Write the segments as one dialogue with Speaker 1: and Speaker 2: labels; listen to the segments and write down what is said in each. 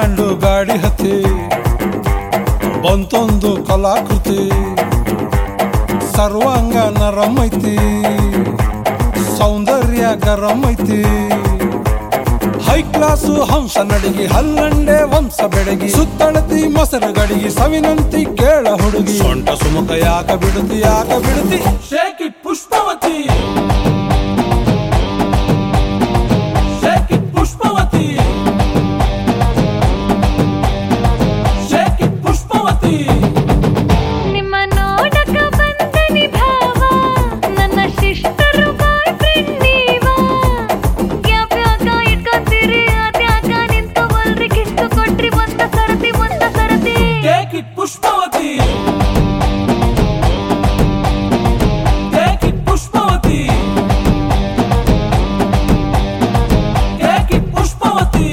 Speaker 1: Band ಗಾಡಿ ಹತ್ತಿ ಬಂತೊಂದು ಕಲಾಕೃತಿ ಸರ್ವಾಂಗ ನರಂ ಐತಿ ಸೌಂದರ್ಯ ಗರಂ ಐತಿ ಹೈ ಕ್ಲಾಸು ಹಂಸ ನಡಿಗೆ ಹಲ್ಲಂಡೆ ವಂಶ ಬೆಡಗಿ ಸುತ್ತಳತಿ ಮೊಸರು ಗಡಿಗೆ ಸವಿನಂತಿ ಕೇಳ ಹುಡುಗಿ ಸೊಂಟ ಸುಮುಖ ಯಾಕ ಬಿಡುತ್ತಿ ಯಾಕ ಬಿಡುತ್ತಿ
Speaker 2: Shake it, Pushpavati. Shake it, Pushpavati. Shake it, Pushpavati.
Speaker 3: ನಿಮ್ಮ ನೋಡಕ ಬಂದನಿ ಭಾವ ನನ್ನ ಶಿಷ್ಟರು ಬಾಯ್ ಫ್ರೆಂಡ್ ನೀವ ಯಾವ್ಯಾಕ ಇಟ್ಕೊಂತೀರಿ ಅದ್ಯಾಕ ನಿಂತವಲ್ರಿ ಕಿತ್ತು ಕೊಟ್ರಿ ಒಂದ ಸರತಿ ಒಂದ ಸರತಿ
Speaker 2: Take it, Pushpavati. Take it, Pushpavati. Take it, Pushpavati.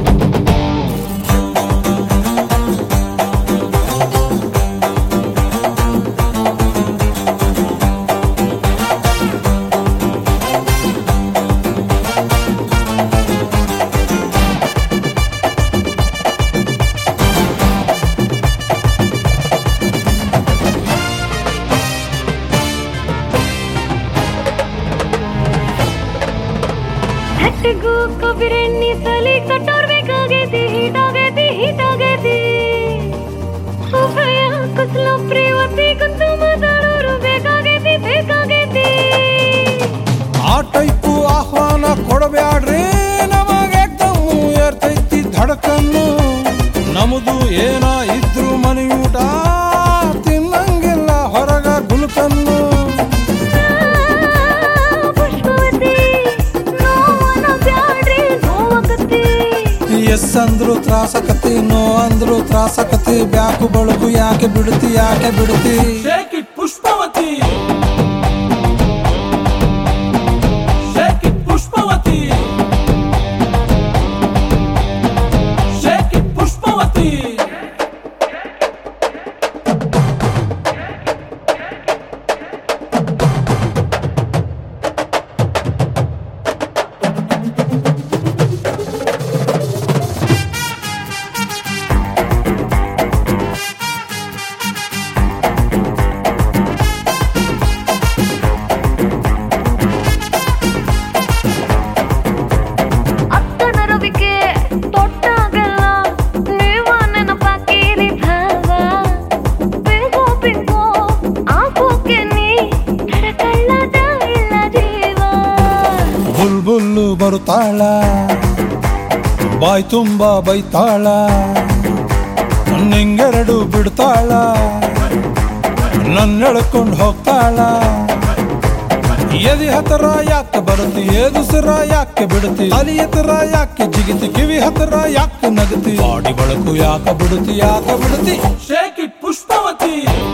Speaker 3: ಹಟ್ಟಿಗೂ ಕೊಬ್ಬಿರೆಣ್ಣಿ ಸಲಿ ಕಟ್ಟೋರ್ ಬೇಕಾಗೈತಿ ಹೀಟಾಗೈತಿ ಹೀಟಾಗೈತಿ ಉಭಯ ಕುಸಲು ಪ್ರೇವತಿ ಕುಂತು ಮಾತಾಡೋರು ಬೇಕಾಗೈತಿ ಬೇಕಾಗೈತಿ
Speaker 1: ಆ ಟೈಪು ಆಹ್ವಾನ ಕೊಡಬ್ಯಾಡ್ರಿ ನಮಗೆ ದಮ್ಮು ಏರ್ತೈತಿ ಧಡಕನ್ನು ನಮ್ದು ಏನ ಇದ್ರು ಮನೆಯೂಟ ತಿನ್ನಂಗಿಲ್ಲ ಹೊರಗ ಗುಲ್ಕನ್ನು
Speaker 3: ಪುಷ್ಪವತಿ ನೋವನ ಬ್ಯಾಡ್ರಿ ನೋವಾಗತ್ತಿ
Speaker 1: ಎಸ್ ಅಂದ್ರು ತ್ರಾಸಕತಿ ನೋ ಅಂದ್ರು ತ್ರಾಸಕತಿ ಬ್ಯಾಕು ಬಳಗು ಯಾಕೆ ಬಿಡುತ್ತಿ ಯಾಕೆ ಬಿಡುತ್ತಿ
Speaker 2: Shake it, Pushpavati. Shake it, Pushpavati. Shake it, Pushpavati.
Speaker 3: ಅಕ್ಕನ ರವಿಕೆ ತೊಟ್ಟಾಗಲ್ಲ ನೀವ ನೆನಪಾಕಿರಿ ಭಾವ ಬಿಂಗೋ ಬಿಂಗೋ ಆಗೋಕೆ ನೀ ತಡಕಳ್ಳದ ಇಲ್ಲ ಜೀವ
Speaker 1: ಬುಲ್ ಬುಲ್ಲು ಬರುತ್ತಾಳ ಬಾಯ್ ತುಂಬ ಬೈತಾಳ ನಿಂಗೆರಡು ಬಿಡ್ತಾಳ ನನ್ನ ಎಳ್ಕೊಂಡು ಹೋಗ್ತಾಳ ಎದಿ ಹತ್ರ ಯಾಕೆ ಬರುತ್ತಿ ಏದುಸಿರ ಯಾಕೆ ಬಿಡುತ್ತಿ ಅಲಿ ಹತ್ರ ಯಾಕೆ ಜಿಗಿತಿ ಕಿವಿ ಹತ್ರ ಯಾಕೆ ನಗತಿ ಬಾಡಿ ಬಳಕು ಯಾಕೆ ಬಿಡುತ್ತಿ ಯಾಕೆ ಬಿಡುತ್ತಿ
Speaker 2: Shake it, Pushpavati.